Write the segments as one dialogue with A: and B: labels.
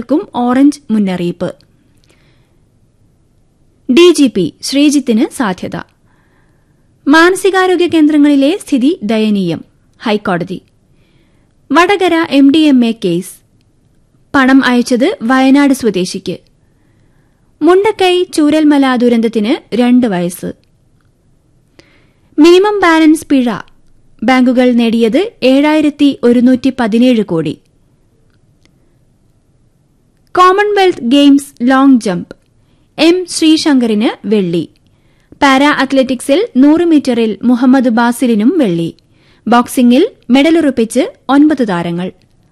A: ജില്ലകൾക്കും orange മുന്നറിയിപ്പ് DGP ശ്രീജിത്തിന് സാധ്യത മാനസികാരോഗ്യ കേന്ദ്രങ്ങളിലെ സ്ഥിതി ദയനീയം ഹൈക്കോടതി Vadakara M D M A case പണം അയച്ചത് വയനാട് സ്വദേശിക്ക് മുണ്ടക്കൈ ചൂരൽമല ദുരന്തത്തിന് രണ്ട് വയസ്സ് മിനിമം ബാലൻസ് പിഴ ബാങ്കുകൾ നേടിയത് ഏഴായിരത്തി ഒരുന്നൂറ്റി പതിനേഴ് കോടി Commonwealth games long jump M ശ്രീശങ്കറിന് വെള്ളി പാരാ അത്ലറ്റിക്സിൽ നൂറ് മീറ്ററിൽ മുഹമ്മദ് ബാസിലിനും വെള്ളി ബോക്സിംഗിൽ മെഡലുറപ്പിച്ച് ഒൻപത് താരങ്ങൾ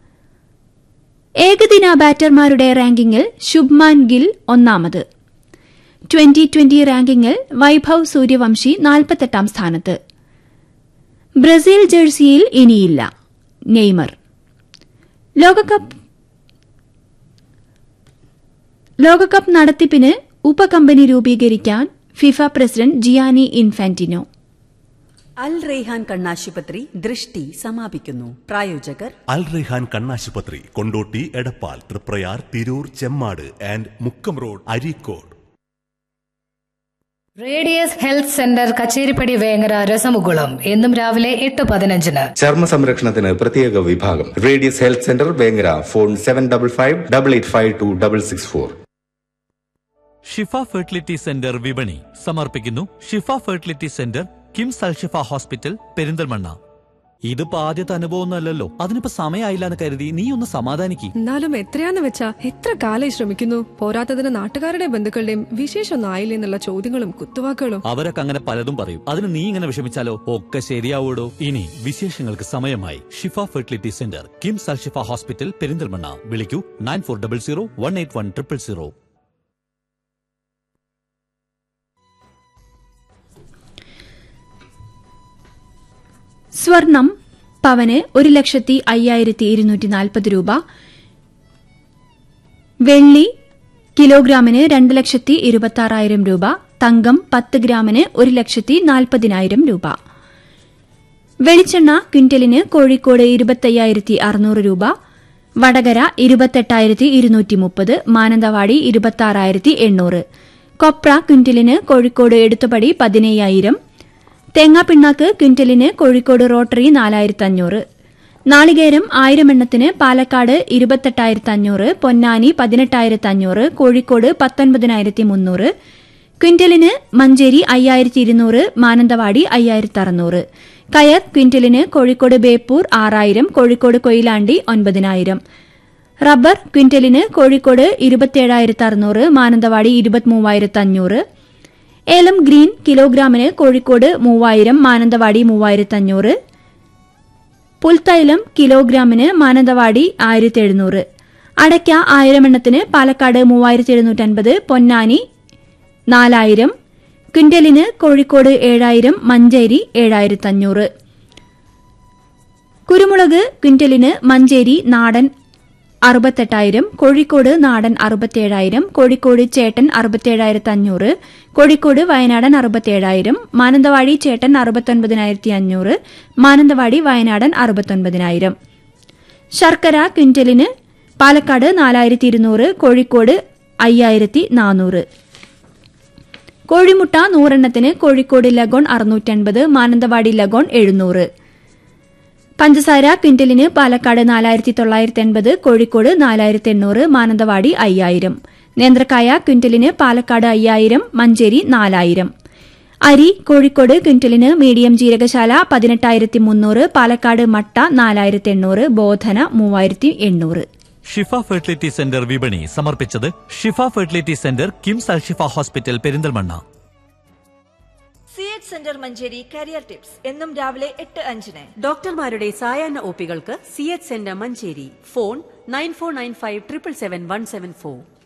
A: ഏകദിന ബാറ്റർമാരുടെ റാങ്കിങ്ങിൽ ശുഭ്മാൻ ഗിൽ ഒന്നാമത് ട്വന്റി ട്വന്റി റാങ്കിങ്ങിൽ വൈഭവ് സൂര്യവംശി നാൽപ്പത്തെട്ടാം സ്ഥാനത്ത് ബ്രസീൽ ജേഴ്സിയിൽ ഇനിയില്ല നെയ്മർ ലോകകപ്പ് ലോകകപ്പ് നടത്തിപ്പിന് ഉപകമ്പനി രൂപീകരിക്കാൻ FIFA president Gianni Infantino
B: Al Raihan കണ്ണാശുപത്രി ദൃഷ്ടി സമാപിക്കുന്നു പ്രായോജകർ
C: അൽ റെഹാൻ കണ്ണാശുപത്രി Kondotty Edappal Thriprayar Tirur Chemmad and Mukkam road Areekode
D: radius health centre Kacheripady Vengara രസമുകുളം എന്നും രാവിലെ എട്ട് പതിനഞ്ചിന്
E: ചർമ്മ സംരക്ഷണത്തിന് പ്രത്യേക വിഭാഗം radius health centre Vengara phone seven double five double eight five two double six four
F: Shifa fertility centre വിപണി സമർപ്പിക്കുന്നു Shifa fertility centre KIMS Alshifa hospital Perinthalmanna ഇതിപ്പോ ആദ്യത്തെ അനുഭവമൊന്നുമല്ലല്ലോ അതിനിപ്പോ സമയമായില്ല എന്ന് കരുതി നീ ഒന്ന് സമാധാനിക്ക്
G: എന്നാലും എത്രയാന്ന് വെച്ചാ എത്ര കാലം ശ്രമിക്കുന്നു പോരാത്തതിന് നാട്ടുകാരുടെ ബന്ധുക്കളുടെയും വിശേഷമൊന്നും ആയില്ലേ എന്നുള്ള ചോദ്യങ്ങളും കുത്തുവാക്കുകളും
F: അവരൊക്കെ അങ്ങനെ പലതും പറയും അതിന് നീ ഇങ്ങനെ വിഷമിച്ചാലോ ഒക്കെ ശരിയാവൂടോ ഇനി വിശേഷങ്ങൾക്ക് സമയമായി Shifa fertility centre KIMS Alshifa hospital Perinthalmanna വിളിക്കൂ nine four double zero one eight one triple zero
A: സ്വർണം പവന് ഒരു ലക്ഷത്തി അയ്യായിരത്തി ഇരുന്നൂറ്റി നാൽപ്പത് രൂപ വെള്ളി കിലോഗ്രാമിന് രണ്ട് ലക്ഷത്തി ഇരുപത്തി രൂപ തങ്കം പത്ത് ഗ്രാമിന് ഒരു ലക്ഷത്തി നാൽപ്പതിനായിരം രൂപ വെളിച്ചെണ്ണ ക്വിന്റലിന് കോഴിക്കോട് ഇരുപത്തയ്യായിരത്തി അറുന്നൂറ് രൂപ വടകര ഇരുപത്തെട്ടായിരത്തി ഇരുന്നൂറ്റി മുപ്പത് മാനന്തവാടി ഇരുപത്തി എണ്ണൂറ് കൊപ്ര ക്വിന്റലിന് കോഴിക്കോട് എടുത്തുപടി പതിനയ്യായിരം തേങ്ങാപ്പിണ്ണാക്ക് ക്വിന്റലിന് കോഴിക്കോട് റോട്ടറി നാലായിരത്തി അഞ്ഞൂറ് നാളികേരം ആയിരം എണ്ണത്തിന് പാലക്കാട് ഇരുപത്തെട്ടായിരത്തി അഞ്ഞൂറ് പൊന്നാനി പതിനെട്ടായിരത്തി അഞ്ഞൂറ് കോഴിക്കോട് പത്തൊൻപതിനായിരത്തി മുന്നൂറ് ക്വിന്റലിന് മഞ്ചേരി അയ്യായിരത്തി ഇരുന്നൂറ് മാനന്തവാടി അയ്യായിരത്തി അറുന്നൂറ് കയർ ക്വിന്റലിന് കോഴിക്കോട് ബേപ്പൂർ ആറായിരം കോഴിക്കോട് കൊയിലാണ്ടി ഒൻപതിനായിരം റബ്ബർ ക്വിന്റലിന് കോഴിക്കോട് ഇരുപത്തിയേഴായിരത്തി അറുന്നൂറ് മാനന്തവാടി ഇരുപത്തിമൂവായിരത്തി അഞ്ഞൂറ് ഏലം ഗ്രീൻ കിലോഗ്രാമിന് കോഴിക്കോട് മൂവായിരം മാനന്തവാടി മൂവായിരത്തി അഞ്ഞൂറ് പുൽത്തൈലം കിലോഗ്രാമിന് മാനന്തവാടി ആയിരത്തി എഴുന്നൂറ് അടയ്ക്ക ആയിരം എണ്ണത്തിന് പാലക്കാട് മൂവായിരത്തി എഴുന്നൂറ്റൻപത് പൊന്നാനി നാലായിരം ക്വിന്റലിന് കോഴിക്കോട് ഏഴായിരം മഞ്ചേരി ഏഴായിരത്തി അഞ്ഞൂറ് കുരുമുളക് ക്വിന്റലിന് മഞ്ചേരി നാടൻ അറുപത്തെട്ടായിരം കോഴിക്കോട് നാടൻ അറുപത്തിയേഴായിരം കോഴിക്കോട് ചേട്ടൻ അറുപത്തിയേഴായിരത്തി അഞ്ഞൂറ് കോഴിക്കോട് വയനാടൻ അറുപത്തിയേഴായിരം മാനന്തവാടി ചേട്ടൻ അറുപത്തൊൻപതിനായിരത്തി അഞ്ഞൂറ് മാനന്തവാടി വയനാടൻ അറുപത്തൊൻപതിനായിരം ശർക്കര ക്വിന്റലിന് പാലക്കാട് നാലായിരത്തി ഇരുന്നൂറ് കോഴിക്കോട് അയ്യായിരത്തി നാനൂറ് കോഴിമുട്ട നൂറെണ്ണത്തിന് കോഴിക്കോട് ലഗോൺ അറുന്നൂറ്റൻപത് മാനന്തവാടി ലഗോൺ എഴുന്നൂറ് പഞ്ചസാര ക്വിന്റലിന് പാലക്കാട് നാലായിരത്തി തൊള്ളായിരത്തി എൺപത് കോഴിക്കോട് നാലായിരത്തി എണ്ണൂറ് മാനന്തവാടി അയ്യായിരം നേന്ത്രക്കായ ക്വിന്റലിന് പാലക്കാട് അയ്യായിരം മഞ്ചേരി നാലായിരം അരി കോഴിക്കോട് ക്വിന്റലിന് മീഡിയം ജീരകശാല പതിനെട്ടായിരത്തി മുന്നൂറ് പാലക്കാട് മട്ട നാലായിരത്തി എണ്ണൂറ് ബോധന മൂവായിരത്തി എണ്ണൂറ്
F: ഷിഫ ഫെർട്ടിലിറ്റി സെന്റർ വിപണി സമർപ്പിച്ചത് Shifa fertility centre KIMS Alshifa hospital Perinthalmanna
H: C H centre Manjeri career tips എന്നും രാവിലെ എട്ട് അഞ്ചിന്
B: ഡോക്ടർമാരുടെ സായാഹ്ന ഒപികൾക്ക് C H centre Manjeri phone nine four nine five triple seven one seven four